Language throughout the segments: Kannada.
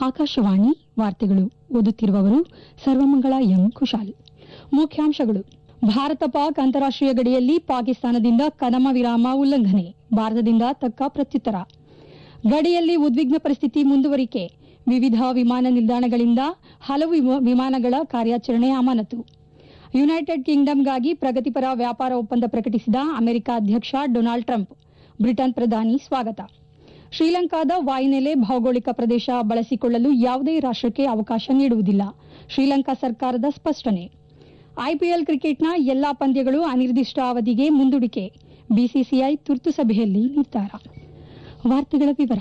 ಆಕಾಶವಾಣಿ ವಾರ್ತೆಗಳು ಓದುತ್ತಿರುವವರು ಸರ್ವಮಂಗಳ ಎಂ ಕುಶಾಲ್ ಮುಖ್ಯಾಂಶಗಳು ಭಾರತ ಪಾಕ್ ಅಂತಾರಾಷ್ಟೀಯ ಗಡಿಯಲ್ಲಿ ಪಾಕಿಸ್ತಾನದಿಂದ ಕದಮ ವಿರಾಮ ಉಲ್ಲಂಘನೆ ಭಾರತದಿಂದ ತಕ್ಕ ಪ್ರತ್ಯುತ್ತರ ಗಡಿಯಲ್ಲಿ ಉದ್ವಿಗ್ನ ಪರಿಸ್ಥಿತಿ ಮುಂದುವರಿಕೆ ವಿವಿಧ ವಿಮಾನ ನಿಲ್ದಾಣಗಳಿಂದ ಹಲವು ವಿಮ- ವಿಮಾನಗಳ ಕಾರ್ಯಾಚರಣೆ ಅಮಾನತು ಯುನೈಟೆಡ್ ಕಿಂಗ್ಡಮ್ಗಾಗಿ ಪ್ರಗತಿಪರ ವ್ಯಾಪಾರ ಒಪ್ಪಂದ ಪ್ರಕಟಿಸಿದ ಅಮೆರಿಕ ಅಧ್ಯಕ್ಷ ಡೊನಾಲ್ಡ್ ಟ್ರಂಪ್ ಬ್ರಿಟನ್ ಪ್ರಧಾನಿ ಸ್ವಾಗತ ಶ್ರೀಲಂಕಾದ ವಾಯುನೆಲೆ ಭೌಗೋಳಿಕ ಪ್ರದೇಶ ಬಳಸಿಕೊಳ್ಳಲು ಯಾವುದೇ ರಾಷ್ಟಕ್ಕೆ ಅವಕಾಶ ನೀಡುವುದಿಲ್ಲ ಶ್ರೀಲಂಕಾ ಸರ್ಕಾರದ ಸ್ಪಷ್ಟನೆ ಐಪಿಎಲ್ ಕ್ರಿಕೆಟ್ನ ಎಲ್ಲಾ ಪಂದ್ಯಗಳು ಅನಿರ್ದಿಷ್ಟ ಅವಧಿಗೆ ಮುಂದೂಡಿಕೆ ಬಿಸಿಸಿಐ ತುರ್ತು ಸಭೆಯಲ್ಲಿ ನಿರ್ಧಾರ ವಾರ್ತೆಗಳ ವಿವರ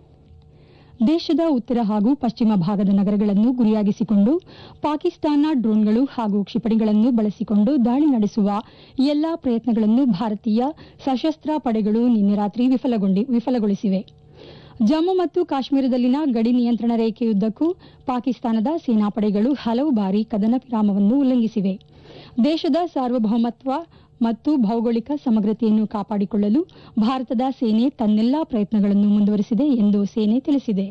ದೇಶದ ಉತ್ತರ ಹಾಗೂ ಪಶ್ಚಿಮ ಭಾಗದ ನಗರಗಳನ್ನು ಗುರಿಯಾಗಿಸಿಕೊಂಡು ಪಾಕಿಸ್ತಾನ ಡ್ರೋನ್ಗಳು ಹಾಗೂ ಕ್ಷಿಪಣಿಗಳನ್ನು ಬಳಸಿಕೊಂಡು ದಾಳಿ ನಡೆಸುವ ಎಲ್ಲಾ ಪ್ರಯತ್ನಗಳನ್ನು ಭಾರತೀಯ ಸಶಸ್ತ್ರ ಪಡೆಗಳು ನಿನ್ನೆ ರಾತ್ರಿ ವಿಫಲಗೊಂಡಿ ವಿಫಲಗೊಳಿಸಿವೆ ಜಮ್ಮು ಮತ್ತು ಕಾಶ್ಮೀರದಲ್ಲಿನ ಗಡಿ ನಿಯಂತ್ರಣ ರೇಖೆಯುದ್ದಕ್ಕೂ ಪಾಕಿಸ್ತಾನದ ಸೇನಾಪಡೆಗಳು ಹಲವು ಬಾರಿ ಕದನ ವಿರಾಮವನ್ನು ಉಲ್ಲಂಘಿಸಿವೆ ದೇಶದ ಸಾರ್ವಭೌಮತ್ವ ಮತ್ತು ಭೌಗೋಳಿಕ ಸಮಗ್ರತೆಯನ್ನು ಕಾಪಾಡಿಕೊಳ್ಳಲು ಭಾರತದ ಸೇನೆ ತನ್ನೆಲ್ಲಾ ಪ್ರಯತ್ನಗಳನ್ನು ಮುಂದುವರೆಸಿದೆ ಎಂದು ಸೇನೆ ತಿಳಿಸಿದೆ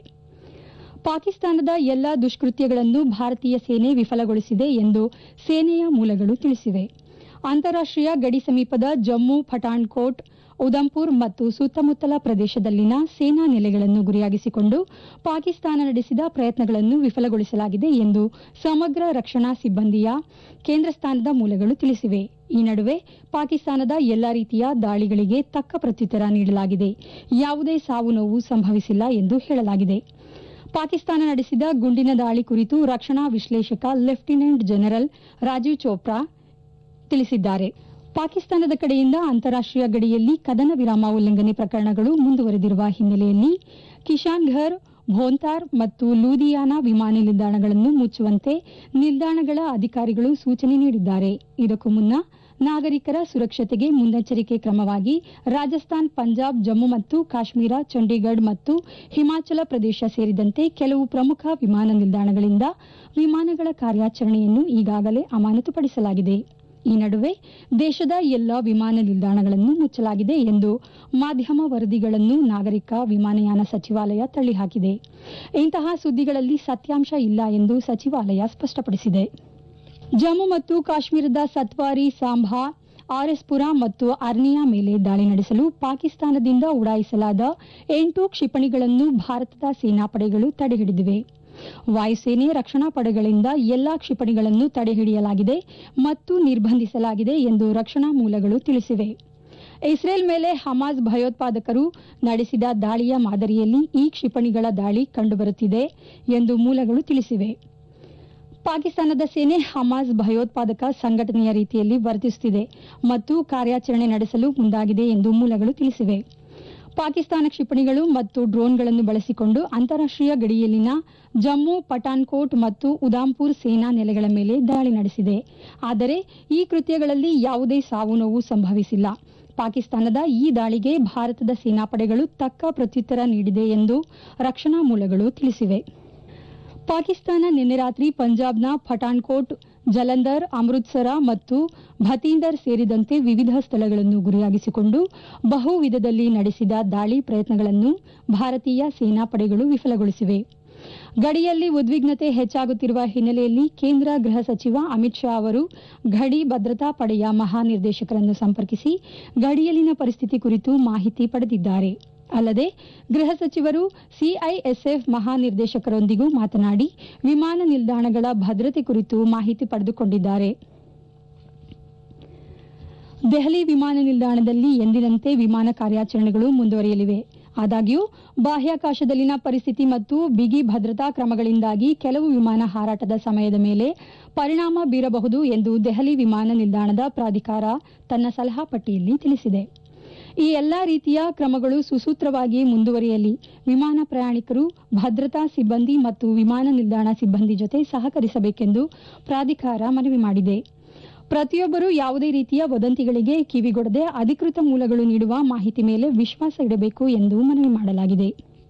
ಪಾಕಿಸ್ತಾನದ ಎಲ್ಲ ದುಷ್ಕೃತ್ಯಗಳನ್ನು ಭಾರತೀಯ ಸೇನೆ ವಿಫಲಗೊಳಿಸಿದೆ ಎಂದು ಸೇನೆಯ ಮೂಲಗಳು ತಿಳಿಸಿವೆ ಅಂತಾರಾಷ್ಟೀಯ ಗಡಿ ಸಮೀಪದ ಜಮ್ಮು ಪಠಾಣ್ಕೋಟ್ ಉದಂಪುರ್ ಮತ್ತು ಸುತ್ತಮುತ್ತಲ ಪ್ರದೇಶದಲ್ಲಿನ ಸೇನಾ ನೆಲೆಗಳನ್ನು ಗುರಿಯಾಗಿಸಿಕೊಂಡು ಪಾಕಿಸ್ತಾನ ನಡೆಸಿದ ಪ್ರಯತ್ನಗಳನ್ನು ವಿಫಲಗೊಳಿಸಲಾಗಿದೆ ಎಂದು ಸಮಗ್ರ ರಕ್ಷಣಾ ಸಿಬ್ಬಂದಿಯ ಕೇಂದ್ರ ಸ್ಥಾನದ ಮೂಲಗಳು ತಿಳಿಸಿವೆ ಈ ನಡುವೆ ಪಾಕಿಸ್ತಾನದ ಎಲ್ಲಾ ರೀತಿಯ ದಾಳಿಗಳಿಗೆ ತಕ್ಕ ಪ್ರತ್ಯುತ್ತರ ನೀಡಲಾಗಿದೆ ಯಾವುದೇ ಸಾವು ನೋವು ಸಂಭವಿಸಿಲ್ಲ ಎಂದು ಹೇಳಲಾಗಿದೆ ಪಾಕಿಸ್ತಾನ ನಡೆಸಿದ ಗುಂಡಿನ ದಾಳಿ ಕುರಿತು ರಕ್ಷಣಾ ವಿಶ್ಲೇಷಕ ಲೆಫ್ಟಿನೆಂಟ್ ಜನರಲ್ ರಾಜೀವ್ ಚೋಪ್ರಾ ತಿಳಿಸಿದ್ದಾರೆ ಪಾಕಿಸ್ತಾನದ ಕಡೆಯಿಂದ ಅಂತಾರಾಷ್ಟೀಯ ಗಡಿಯಲ್ಲಿ ಕದನ ವಿರಾಮ ಉಲ್ಲಂಘನೆ ಪ್ರಕರಣಗಳು ಮುಂದುವರೆದಿರುವ ಹಿನ್ನೆಲೆಯಲ್ಲಿ ಕಿಶಾನ್ಘರ್ ಭೋಂತಾರ್ ಮತ್ತು ಲೂದಿಯಾನ ವಿಮಾನ ನಿಲ್ದಾಣಗಳನ್ನು ಮುಚ್ಚುವಂತೆ ನಿಲ್ದಾಣಗಳ ಅಧಿಕಾರಿಗಳು ಸೂಚನೆ ನೀಡಿದ್ದಾರೆ ಇದಕ್ಕೂ ಮುನ್ನ ನಾಗರಿಕರ ಸುರಕ್ಷತೆಗೆ ಮುನ್ನೆಚ್ಚರಿಕೆ ಕ್ರಮವಾಗಿ ರಾಜಸ್ಥಾನ್ ಪಂಜಾಬ್ ಜಮ್ಮು ಮತ್ತು ಕಾಶ್ಮೀರ ಚಂಡೀಗಢ ಮತ್ತು ಹಿಮಾಚಲ ಪ್ರದೇಶ ಸೇರಿದಂತೆ ಕೆಲವು ಪ್ರಮುಖ ವಿಮಾನ ನಿಲ್ದಾಣಗಳಿಂದ ವಿಮಾನಗಳ ಕಾರ್ಯಾಚರಣೆಯನ್ನು ಈಗಾಗಲೇ ಅಮಾನತುಪಡಿಸಲಾಗಿದೆ ಈ ನಡುವೆ ದೇಶದ ಎಲ್ಲ ವಿಮಾನ ನಿಲ್ದಾಣಗಳನ್ನು ಮುಚ್ಚಲಾಗಿದೆ ಎಂದು ಮಾಧ್ಯಮ ವರದಿಗಳನ್ನು ನಾಗರಿಕ ವಿಮಾನಯಾನ ಸಚಿವಾಲಯ ತಳ್ಳಿಹಾಕಿದೆ ಇಂತಹ ಸುದ್ದಿಗಳಲ್ಲಿ ಸತ್ಯಾಂಶ ಇಲ್ಲ ಎಂದು ಸಚಿವಾಲಯ ಸ್ಪಷ್ಟಪಡಿಸಿದೆ ಜಮ್ಮು ಮತ್ತು ಕಾಶ್ಮೀರದ ಸತ್ವಾರಿ ಸಾಂಭಾ ಆರ್ಎಸ್ಪುರ ಮತ್ತು ಅರ್ನಿಯಾ ಮೇಲೆ ದಾಳಿ ನಡೆಸಲು ಪಾಕಿಸ್ತಾನದಿಂದ ಉಡಾಯಿಸಲಾದ ಎಂಟು ಕ್ಷಿಪಣಿಗಳನ್ನು ಭಾರತದ ಸೇನಾಪಡೆಗಳು ತಡೆಹಿಡಿದಿವೆ ವಾಯುಸೇನೆ ರಕ್ಷಣಾ ಪಡೆಗಳಿಂದ ಎಲ್ಲಾ ಕ್ಷಿಪಣಿಗಳನ್ನು ತಡೆಹಿಡಿಯಲಾಗಿದೆ ಮತ್ತು ನಿರ್ಬಂಧಿಸಲಾಗಿದೆ ಎಂದು ರಕ್ಷಣಾ ಮೂಲಗಳು ತಿಳಿಸಿವೆ ಇಸ್ರೇಲ್ ಮೇಲೆ ಹಮಾಜ್ ಭಯೋತ್ಪಾದಕರು ನಡೆಸಿದ ದಾಳಿಯ ಮಾದರಿಯಲ್ಲಿ ಈ ಕ್ಷಿಪಣಿಗಳ ದಾಳಿ ಕಂಡುಬರುತ್ತಿದೆ ಎಂದು ಮೂಲಗಳು ತಿಳಿಸಿವೆ ಪಾಕಿಸ್ತಾನದ ಸೇನೆ ಹಮಾಜ್ ಭಯೋತ್ಪಾದಕ ಸಂಘಟನೆಯ ರೀತಿಯಲ್ಲಿ ವರ್ತಿಸುತ್ತಿದೆ ಮತ್ತು ಕಾರ್ಯಾಚರಣೆ ನಡೆಸಲು ಮುಂದಾಗಿದೆ ಎಂದು ಮೂಲಗಳು ತಿಳಿಸಿವೆ ಪಾಕಿಸ್ತಾನ ಕ್ಷಿಪಣಿಗಳು ಮತ್ತು ಡ್ರೋನ್ಗಳನ್ನು ಬಳಸಿಕೊಂಡು ಅಂತಾರಾಷ್ಟೀಯ ಗಡಿಯಲ್ಲಿನ ಜಮ್ಮು ಪಠಾನ್ಕೋಟ್ ಮತ್ತು ಉದಾಂಪುರ್ ಸೇನಾ ನೆಲೆಗಳ ಮೇಲೆ ದಾಳಿ ನಡೆಸಿದೆ ಆದರೆ ಈ ಕೃತ್ಯಗಳಲ್ಲಿ ಯಾವುದೇ ಸಾವು ನೋವು ಸಂಭವಿಸಿಲ್ಲ ಪಾಕಿಸ್ತಾನದ ಈ ದಾಳಿಗೆ ಭಾರತದ ಸೇನಾಪಡೆಗಳು ತಕ್ಕ ಪ್ರತ್ಯುತ್ತರ ನೀಡಿದೆ ಎಂದು ರಕ್ಷಣಾ ಮೂಲಗಳು ತಿಳಿಸಿವೆ ಪಾಕಿಸ್ತಾನ ನಿನ್ನೆ ರಾತ್ರಿ ಪಂಜಾಬ್ನ ಪಠಾನ್ಕೋಟ್ ಜಲಂಧರ್ ಅಮೃತ್ಸರ ಮತ್ತು ಭತೀಂದರ್ ಸೇರಿದಂತೆ ವಿವಿಧ ಸ್ಥಳಗಳನ್ನು ಗುರಿಯಾಗಿಸಿಕೊಂಡು ಬಹು ವಿಧದಲ್ಲಿ ನಡೆಸಿದ ದಾಳಿ ಪ್ರಯತ್ನಗಳನ್ನು ಭಾರತೀಯ ಸೇನಾಪಡೆಗಳು ವಿಫಲಗೊಳಿಸಿವೆ ಗಡಿಯಲ್ಲಿ ಉದ್ವಿಗ್ನತೆ ಹೆಚ್ಚಾಗುತ್ತಿರುವ ಹಿನ್ನೆಲೆಯಲ್ಲಿ ಕೇಂದ್ರ ಗೃಹ ಸಚಿವ ಅಮಿತ್ ಶಾ ಅವರು ಗಡಿ ಭದ್ರತಾ ಪಡೆಯ ಮಹಾನಿರ್ದೇಶಕರನ್ನು ಸಂಪರ್ಕಿಸಿ ಗಡಿಯಲ್ಲಿನ ಪರಿಸ್ಥಿತಿ ಕುರಿತು ಮಾಹಿತಿ ಪಡೆದಿದ್ದಾರೆ ಅಲ್ಲದೆ ಗೃಹ ಸಚಿವರು ಸಿಐಎಸ್ಎಫ್ ಮಹಾನಿರ್ದೇಶಕರೊಂದಿಗೂ ಮಾತನಾಡಿ ವಿಮಾನ ನಿಲ್ದಾಣಗಳ ಭದ್ರತೆ ಕುರಿತು ಮಾಹಿತಿ ಪಡೆದುಕೊಂಡಿದ್ದಾರೆ ದೆಹಲಿ ವಿಮಾನ ನಿಲ್ದಾಣದಲ್ಲಿ ಎಂದಿನಂತೆ ವಿಮಾನ ಕಾರ್ಯಾಚರಣೆಗಳು ಮುಂದುವರಿಯಲಿವೆ ಆದಾಗ್ಯೂ ಬಾಹ್ಯಾಕಾಶದಲ್ಲಿನ ಪರಿಸ್ಥಿತಿ ಮತ್ತು ಬಿಗಿ ಭದ್ರತಾ ಕ್ರಮಗಳಿಂದಾಗಿ ಕೆಲವು ವಿಮಾನ ಹಾರಾಟದ ಸಮಯದ ಮೇಲೆ ಪರಿಣಾಮ ಬೀರಬಹುದು ಎಂದು ದೆಹಲಿ ವಿಮಾನ ನಿಲ್ದಾಣದ ಪ್ರಾಧಿಕಾರ ತನ್ನ ಸಲಹಾ ಪಟ್ಟಿಯಲ್ಲಿ ತಿಳಿಸಿದೆ ಈ ಎಲ್ಲಾ ರೀತಿಯ ಕ್ರಮಗಳು ಸುಸೂತ್ರವಾಗಿ ಮುಂದುವರಿಯಲಿ ವಿಮಾನ ಪ್ರಯಾಣಿಕರು ಭದ್ರತಾ ಸಿಬ್ಬಂದಿ ಮತ್ತು ವಿಮಾನ ನಿಲ್ದಾಣ ಸಿಬ್ಬಂದಿ ಜೊತೆ ಸಹಕರಿಸಬೇಕೆಂದು ಪ್ರಾಧಿಕಾರ ಮನವಿ ಮಾಡಿದೆ ಪ್ರತಿಯೊಬ್ಬರು ಯಾವುದೇ ರೀತಿಯ ವದಂತಿಗಳಿಗೆ ಕಿವಿಗೊಡದೆ ಅಧಿಕೃತ ಮೂಲಗಳು ನೀಡುವ ಮಾಹಿತಿ ಮೇಲೆ ವಿಶ್ವಾಸ ಇಡಬೇಕು ಎಂದು ಮನವಿ ಮಾಡಲಾಗಿದೆ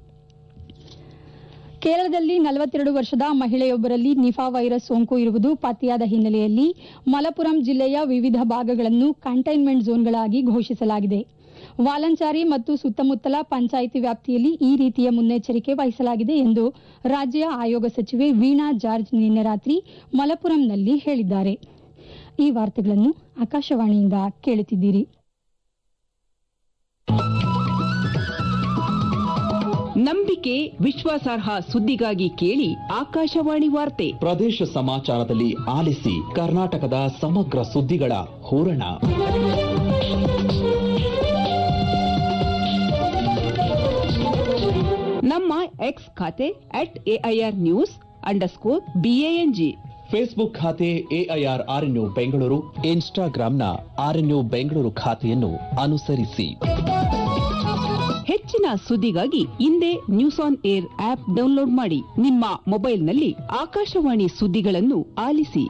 ಕೇರಳದಲ್ಲಿ ನಲವತ್ತೆರಡು ವರ್ಷದ ಮಹಿಳೆಯೊಬ್ಬರಲ್ಲಿ ನಿಫಾ ವೈರಸ್ ಸೋಂಕು ಇರುವುದು ಪತ್ತೆಯಾದ ಹಿನ್ನೆಲೆಯಲ್ಲಿ ಮಲಪುರಂ ಜಿಲ್ಲೆಯ ವಿವಿಧ ಭಾಗಗಳನ್ನು ಕಂಟೈನ್ಮೆಂಟ್ ಝೋನ್ಗಳಾಗಿ ಘೋಷಿಸಲಾಗಿದೆ ವಾಲಂಚಾರಿ ಮತ್ತು ಸುತ್ತಮುತ್ತಲ ಪಂಚಾಯಿತಿ ವ್ಯಾಪ್ತಿಯಲ್ಲಿ ಈ ರೀತಿಯ ಮುನ್ನೆಚ್ಚರಿಕೆ ವಹಿಸಲಾಗಿದೆ ಎಂದು ರಾಜ್ಯ ಆಯೋಗ ಸಚಿವೆ ವೀಣಾ ಜಾರ್ಜ್ ನಿನ್ನೆ ರಾತ್ರಿ ಮಲಪುರಂನಲ್ಲಿ ಹೇಳಿದ್ದಾರೆ ಈ ವಾರ್ತೆಗಳನ್ನು ಆಕಾಶವಾಣಿಯಿಂದ ಕೇಳುತ್ತಿದ್ದೀರಿ ನಂಬಿಕೆ ವಿಶ್ವಾಸಾರ್ಹ ಸುದ್ದಿಗಾಗಿ ಕೇಳಿ ಆಕಾಶವಾಣಿ ವಾರ್ತೆ ಪ್ರದೇಶ ಸಮಾಚಾರದಲ್ಲಿ ಆಲಿಸಿ ಕರ್ನಾಟಕದ ಸಮಗ್ರ ಸುದ್ದಿಗಳ ಹೂರಣ ನಮ್ಮ ಎಕ್ಸ್ ಖಾತೆ at A I R news underscore B A N G Facebook ಖಾತೆ ಎಐಆರ್ ಆರ್ಎನ್ಯು ಬೆಂಗಳೂರು ಇನ್ಸ್ಟಾಗ್ರಾಂನ ಆರ್ಎನ್ಯು ಬೆಂಗಳೂರು ಖಾತೆಯನ್ನು ಅನುಸರಿಸಿ ಹೆಚ್ಚಿನ ಸುದ್ದಿಗಾಗಿ ಹಿಂದೆ news on air app download ಮಾಡಿ ನಿಮ್ಮ ಮೊಬೈಲ್ನಲ್ಲಿ ಆಕಾಶವಾಣಿ ಸುದ್ದಿಗಳನ್ನು ಆಲಿಸಿ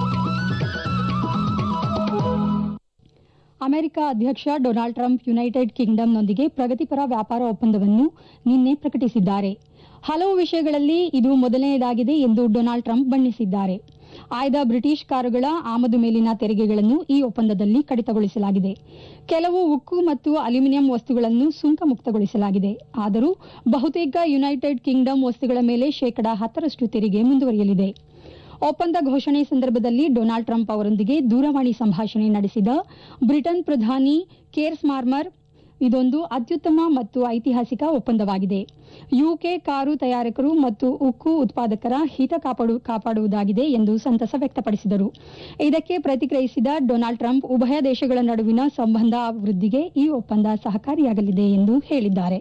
ಅಮೆರಿಕ ಅಧ್ಯಕ್ಷ ಡೊನಾಲ್ಡ್ ಟ್ರಂಪ್ ಯುನೈಟೆಡ್ ಕಿಂಗ್ಡಮ್ನೊಂದಿಗೆ ಪ್ರಗತಿಪರ ವ್ಯಾಪಾರ ಒಪ್ಪಂದವನ್ನು ನಿನ್ನೆ ಪ್ರಕಟಿಸಿದ್ದಾರೆ ಹಲವು ವಿಷಯಗಳಲ್ಲಿ ಇದು ಮೊದಲನೆಯದಾಗಿದೆ ಎಂದು ಡೊನಾಲ್ಡ್ ಟ್ರಂಪ್ ಬಣ್ಣಿಸಿದ್ದಾರೆ ಆಯ್ದ ಬ್ರಿಟಿಷ್ ಕಾರುಗಳ ಆಮದು ಮೇಲಿನ ತೆರಿಗೆಗಳನ್ನು ಈ ಒಪ್ಪಂದದಲ್ಲಿ ಕಡಿತಗೊಳಿಸಲಾಗಿದೆ ಕೆಲವು ಉಕ್ಕು ಮತ್ತು ಅಲ್ಯೂಮಿನಿಯಂ ವಸ್ತುಗಳನ್ನು ಸುಂಕ ಮುಕ್ತಗೊಳಿಸಲಾಗಿದೆ ಆದರೂ ಬಹುತೇಕ ಯುನೈಟೆಡ್ ಕಿಂಗ್ಡಮ್ ವಸ್ತುಗಳ ಮೇಲೆ ಶೇಕಡಾ ಹತ್ತರಷ್ಟು ತೆರಿಗೆ ಮುಂದುವರಿಯಲಿದೆ ಒಪ್ಪಂದ ಘೋಷಣೆ ಸಂದರ್ಭದಲ್ಲಿ ಡೊನಾಲ್ಡ್ ಟ್ರಂಪ್ ಅವರೊಂದಿಗೆ ದೂರವಾಣಿ ಸಂಭಾಷಣೆ ನಡೆಸಿದ ಬ್ರಿಟನ್ ಪ್ರಧಾನಿ ಕೇರ್ ಸ್ಮಾರ್ಮರ್ ಇದೊಂದು ಅತ್ಯುತ್ತಮ ಮತ್ತು ಐತಿಹಾಸಿಕ ಒಪ್ಪಂದವಾಗಿದೆ ಯುಕೆ ಕಾರು ತಯಾರಕರು ಮತ್ತು ಉಕ್ಕು ಉತ್ಪಾದಕರ ಹಿತ ಕಾಪಾಡು ಕಾಪಾಡುವುದಾಗಿದೆ ಎಂದು ಸಂತಸ ವ್ಯಕ್ತಪಡಿಸಿದರು ಇದಕ್ಕೆ ಪ್ರತಿಕ್ರಿಯಿಸಿದ ಡೊನಾಲ್ಡ್ ಟ್ರಂಪ್ ಉಭಯ ದೇಶಗಳ ನಡುವಿನ ಸಂಬಂಧ ವೃದ್ಧಿಗೆ ಈ ಒಪ್ಪಂದ ಸಹಕಾರಿಯಾಗಲಿದೆ ಎಂದು ಹೇಳಿದ್ದಾರೆ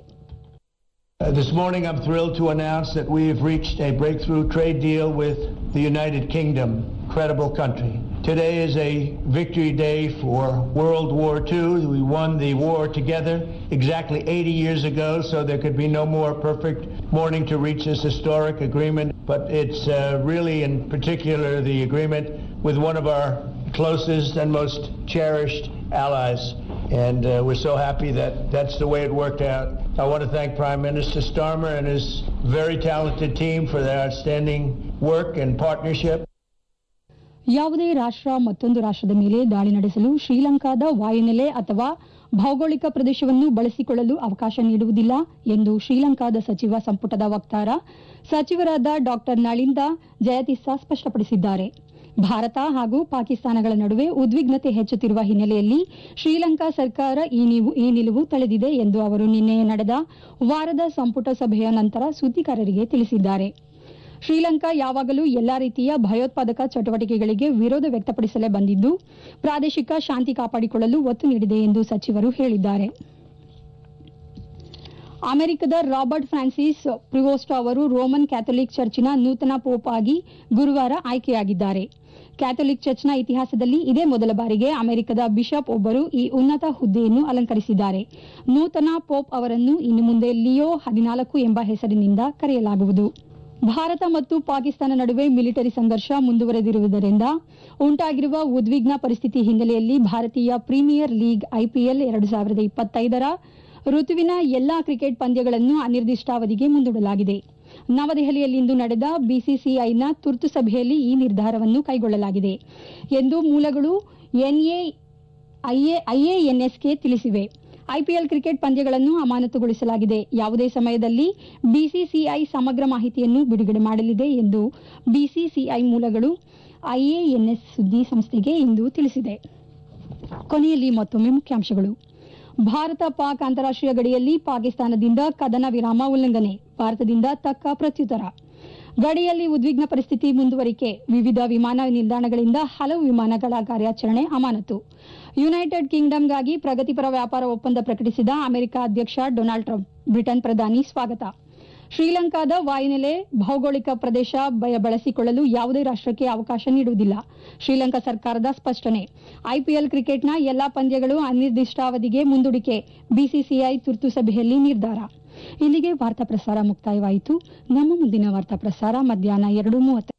Uh, This morning, I'm thrilled to announce that we have reached a breakthrough trade deal with the United Kingdom, incredible country. Today is a victory day for World War II. We won the war together exactly 80 years ago, so there could be no more perfect morning to reach this historic agreement. But it's uh, really, in particular, the agreement with one of our closest and most cherished allies. And uh, we're so happy that that's the way it worked out. I want to thank Prime Minister Starmer and his very talented team for their outstanding work and partnership. ಯಾವುದೇ ರಾಷ್ಟ್ರ ಮತ್ತೊಂದು ರಾಷ್ಟ್ರದ ಮೇಲೆ ದಾಳಿ ನಡೆಸಲು ಶ್ರೀಲಂಕಾದ ವಾಯುನೆಲೆ ಅಥವಾ ಭೌಗೋಳಿಕ ಪ್ರದೇಶವನ್ನು ಬಳಸಿಕೊಳ್ಳಲು ಅವಕಾಶ ನೀಡುವುದಿಲ್ಲ ಎಂದು ಶ್ರೀಲಂಕಾದ ಸಚಿವ ಸಂಪುಟದ ವಕ್ತಾರ ಸಚಿವರಾದ ಡಾಕ್ಟರ್ ನಳಿಂದ ಜಯತಿಸ್ಸಾ ಸ್ಪಷ್ಟಪಡಿಸಿದ್ದಾರೆ ಭಾರತ ಹಾಗೂ ಪಾಕಿಸ್ತಾನಗಳ ನಡುವೆ ಉದ್ವಿಗ್ನತೆ ಹೆಚ್ಚುತ್ತಿರುವ ಹಿನ್ನೆಲೆಯಲ್ಲಿ ಶ್ರೀಲಂಕಾ ಸರ್ಕಾರ ಈ ನಿವು- ಈ ನಿಲುವು ತಳೆದಿದೆ ಎಂದು ಅವರು ನಿನ್ನೆ ನಡೆದ ವಾರದ ಸಂಪುಟ ಸಭೆಯ ನಂತರ ಸುದ್ದಿಗಾರರಿಗೆ ತಿಳಿಸಿದ್ದಾರೆ ಶ್ರೀಲಂಕಾ ಯಾವಾಗಲೂ ಎಲ್ಲಾ ರೀತಿಯ ಭಯೋತ್ಪಾದಕ ಚಟುವಟಿಕೆಗಳಿಗೆ ವಿರೋಧ ವ್ಯಕ್ತಪಡಿಸಲೇ ಬಂದಿದ್ದು ಪ್ರಾದೇಶಿಕ ಶಾಂತಿ ಕಾಪಾಡಿಕೊಳ್ಳಲು ಒತ್ತು ನೀಡಿದೆ ಎಂದು ಸಚಿವರು ಹೇಳಿದ್ದಾರೆ ಅಮೆರಿಕದ ರಾಬರ್ಟ್ ಫ್ರಾನ್ಸಿಸ್ ಪ್ರಿವೋಸ್ಟೋ ಅವರು ರೋಮನ್ ಕ್ಯಾಥೋಲಿಕ್ ಚರ್ಚಿನ ನೂತನ ಪೋಪ್ ಆಗಿ ಗುರುವಾರ ಆಯ್ಕೆಯಾಗಿದ್ದಾರೆ ಕ್ಯಾಥೋಲಿಕ್ ಚರ್ಚ್ನ ಇತಿಹಾಸದಲ್ಲಿ ಇದೇ ಮೊದಲ ಬಾರಿಗೆ ಅಮೆರಿಕದ ಬಿಷಪ್ ಒಬ್ಬರು ಈ ಉನ್ನತ ಹುದ್ದೆಯನ್ನು ಅಲಂಕರಿಸಿದ್ದಾರೆ ನೂತನ ಪೋಪ್ ಅವರನ್ನು ಇನ್ನು ಮುಂದೆ ಲಿಯೋ ಹದಿನಾಲ್ಕು ಎಂಬ ಹೆಸರಿನಿಂದ ಕರೆಯಲಾಗುವುದು ಭಾರತ ಮತ್ತು ಪಾಕಿಸ್ತಾನ ನಡುವೆ ಮಿಲಿಟರಿ ಸಂಘರ್ಷ ಮುಂದುವರೆದಿರುವುದರಿಂದ ಉಂಟಾಗಿರುವ ಉದ್ವಿಗ್ನ ಪರಿಸ್ಥಿತಿ ಹಿನ್ನೆಲೆಯಲ್ಲಿ ಭಾರತೀಯ ಪ್ರೀಮಿಯರ್ ಲೀಗ್ ಐಪಿಎಲ್ ಎರಡು ಸಾವಿರದ ಇಪ್ಪತ್ತೈದರ ಋತುವಿನ ಎಲ್ಲಾ ಕ್ರಿಕೆಟ್ ಪಂದ್ಯಗಳನ್ನು ಅನಿರ್ದಿಷ್ಟಾವಧಿಗೆ ಮುಂದೂಡಲಾಗಿದೆ ನವದೆಹಲಿಯಲ್ಲಿಂದು ನಡೆದ ಬಿಸಿಸಿಐನ ತುರ್ತು ಸಭೆಯಲ್ಲಿ ಈ ನಿರ್ಧಾರವನ್ನು ಕೈಗೊಳ್ಳಲಾಗಿದೆ ಎಂದು ಮೂಲಗಳು ಎನ್ಎ ಐಎಎನ್ಎಸ್ಗೆ ತಿಳಿಸಿವೆ ಐಪಿಎಲ್ ಕ್ರಿಕೆಟ್ ಪಂದ್ಯಗಳನ್ನು ಅಮಾನತುಗೊಳಿಸಲಾಗಿದೆ ಯಾವುದೇ ಸಮಯದಲ್ಲಿ ಬಿಸಿಸಿಐ ಸಮಗ್ರ ಮಾಹಿತಿಯನ್ನು ಬಿಡುಗಡೆ ಮಾಡಲಿದೆ ಎಂದು ಬಿಸಿಸಿಐ ಮೂಲಗಳು ಐಎಎನ್ಎಸ್ ಸುದ್ದಿ ಸಂಸ್ಥೆಗೆ ಇಂದು ತಿಳಿಸಿದೆ ಕೊನೆಯಲ್ಲಿ ಮತ್ತೊಮ್ಮೆ ಮುಖ್ಯಾಂಶಗಳು ಭಾರತ ಪಾಕ್ ಅಂತಾರಾಷ್ಟೀಯ ಗಡಿಯಲ್ಲಿ ಪಾಕಿಸ್ತಾನದಿಂದ ಕದನ ವಿರಾಮ ಉಲ್ಲಂಘನೆ ಭಾರತದಿಂದ ತಕ್ಕ ಪ್ರತ್ಯುತ್ತರ ಗಡಿಯಲ್ಲಿ ಉದ್ವಿಗ್ನ ಪರಿಸ್ಥಿತಿ ಮುಂದುವರಿಕೆ ವಿವಿಧ ವಿಮಾನ ನಿಲ್ದಾಣಗಳಿಂದ ಹಲವು ವಿಮಾನಗಳ ಕಾರ್ಯಾಚರಣೆ ಅಮಾನತು ಯುನೈಟೆಡ್ ಕಿಂಗ್ಡಮ್ಗಾಗಿ ಪ್ರಗತಿಪರ ವ್ಯಾಪಾರ ಒಪ್ಪಂದ ಪ್ರಕಟಿಸಿದ ಅಮೆರಿಕ ಅಧ್ಯಕ್ಷ ಡೊನಾಲ್ಡ್ ಟ್ರಂಪ್ ಬ್ರಿಟನ್ ಪ್ರಧಾನಿ ಸ್ವಾಗತ ಶ್ರೀಲಂಕಾದ ವಾಯುನೆಲೆ ಭೌಗೋಳಿಕ ಪ್ರದೇಶ ಬ- ಬಳಸಿಕೊಳ್ಳಲು ಯಾವುದೇ ರಾಷ್ಟ್ರಕ್ಕೆ ಅವಕಾಶ ನೀಡುವುದಿಲ್ಲ ಶ್ರೀಲಂಕಾ ಸರ್ಕಾರದ ಸ್ಪಷ್ಟನೆ ಐಪಿಎಲ್ ಕ್ರಿಕೆಟ್ನ ಎಲ್ಲಾ ಪಂದ್ಯಗಳು ಅನಿರ್ದಿಷ್ಟಾವಧಿಗೆ ಮುಂದೂಡಿಕೆ ಬಿಸಿಸಿಐ ತುರ್ತು ಸಭೆಯಲ್ಲಿ ನಿರ್ಧಾರ ಇಲ್ಲಿಗೆ ವಾರ್ತಾ ಪ್ರಸಾರ ಮುಕ್ತಾಯವಾಯಿತು ನಮ್ಮ ಮುಂದಿನ ವಾರ್ತಾ ಪ್ರಸಾರ ಮಧ್ಯಾಹ್ನ ಎರಡು ಮೂವತ್ತ